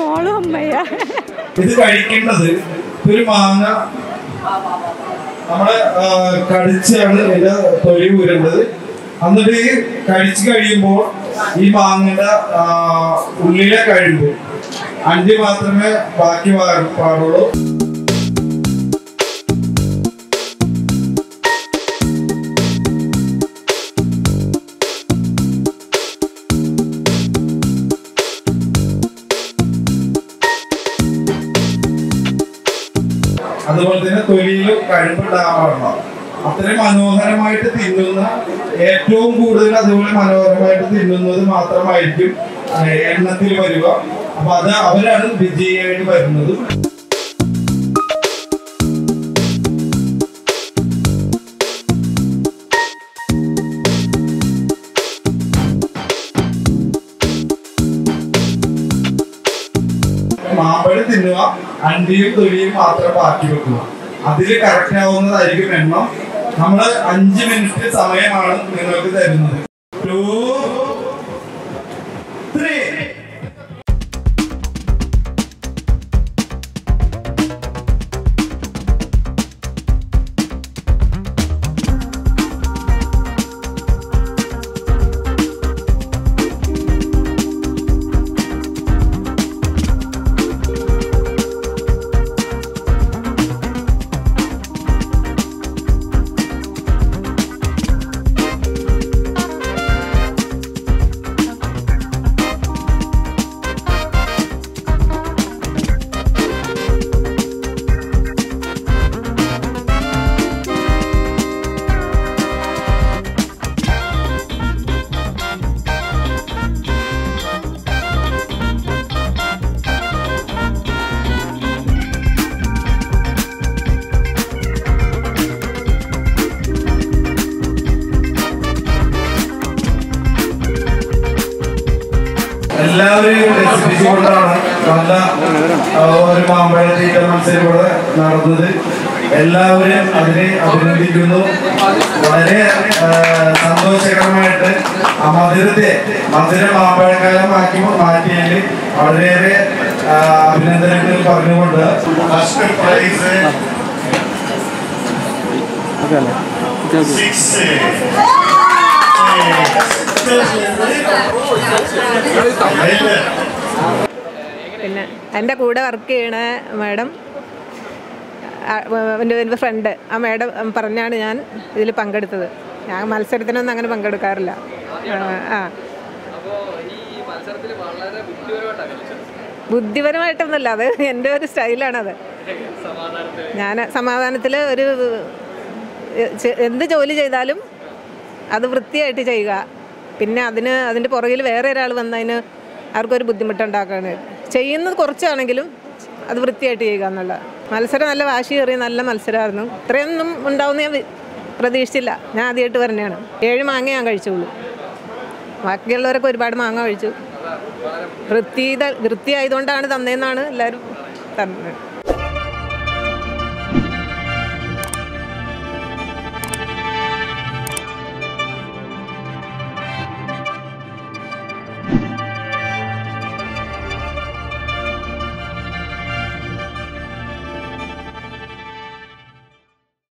മോളും അമ്മയാ ഇത് കഴിക്കേണ്ടത് ഒരു മാങ്ങ നമ്മള് ആ, കടിച്ചാണ് ഇതിന്റെ തൊലി ഊരേണ്ടത് എന്നിട്ട് ഈ കഴിച്ചു കഴിയുമ്പോൾ ഈ മാങ്ങയുടെ ആ, ഉള്ളിലെ കഴിവ് അഞ്ച് മാത്രമേ ബാക്കി പാ- പാടുള്ളൂ അതുപോലെ തന്നെ തൊലിയിലും കഴിവുണ്ടാവാറുണ്ട് അത്രയും മനോഹരമായിട്ട് തിന്നുന്ന ഏറ്റവും കൂടുതൽ അതുപോലെ മനോഹരമായിട്ട് തിന്നുന്നത് മാത്രമായിരിക്കും ആ, എണ്ണത്തിൽ വരിക അപ്പൊ അത് അവരാണ് വിജയിയായിട്ട് വരുന്നത് മാമ്പഴം തിന്നുക അണ്ടിയും തൊലിയും മാത്രം ബാക്കി വെക്കുക അതിൽ കറക്റ്റ് ആവുന്നതായിരിക്കും എണ്ണം നമ്മൾ അഞ്ച് മിനിറ്റ് സമയമാണ് നിങ്ങൾക്ക് തരുന്നത് ടു ത്രീ എല്ലാവരെയും രസിപ്പിച്ചുകൊണ്ടാണ് നല്ല ആ, ഒരു മാമ്പഴ തീറ്റ മത്സരം ഇവിടെ നടന്നത് എല്ലാവരും അതിനെ അഭിനന്ദിക്കുന്നു വളരെ ആ, സന്തോഷകരമായിട്ട് ആ മധുരത്തെ മധുര മാമ്പഴക്കാലമാക്കി മാറ്റിയതിൽ വളരെയേറെ ആ, അഭിനന്ദനങ്ങൾ പറഞ്ഞുകൊണ്ട് ഫസ്റ്റ് പ്രൈസ് സിക്സ് പിന്നെ എൻ്റെ കൂടെ വർക്ക് ചെയ്യണ മാഡം എൻ്റെ എൻ്റെ ഫ്രണ്ട് ആ മാഡം പറഞ്ഞാണ് ഞാൻ ഇതിൽ പങ്കെടുത്തത് ഞാൻ മത്സരത്തിനൊന്നും അങ്ങനെ പങ്കെടുക്കാറില്ല ആ, ആ ബുദ്ധിപരമായിട്ടൊന്നുമല്ല അത് എൻ്റെ ഒരു സ്റ്റൈലാണത് ഞാൻ സമാധാനത്തിൽ ഒരു ചെ- എന്ത് ജോലി ചെയ്താലും അത് വൃത്തിയായിട്ട് ചെയ്യുക പിന്നെ അതിന് അതിൻ്റെ പുറകിൽ വേറെ ഒരാൾ വന്നതിന് അവർക്കൊരു ബുദ്ധിമുട്ടുണ്ടാക്കുകയാണ് ചെയ്യുന്നത് കുറച്ചാണെങ്കിലും അത് വൃത്തിയായിട്ട് ചെയ്യുക എന്നുള്ള മത്സരം നല്ല വാശിയേറിയ നല്ല മത്സരമായിരുന്നു ഇത്രയൊന്നും ഉണ്ടാവുമെന്ന് ഞാൻ വി- പ്രതീക്ഷിച്ചില്ല ഞാൻ ആദ്യമായിട്ട് വരുന്നതാണ് ഏഴ് മാങ്ങ ഞാൻ കഴിച്ചുള്ളൂ ബാക്കിയുള്ളവരൊക്കെ ഒരുപാട് മാങ്ങ കഴിച്ചു വൃത്തി വൃത്തിയായതുകൊണ്ടാണ് തന്നതെന്നാണ് എല്ലാവരും പറഞ്ഞത്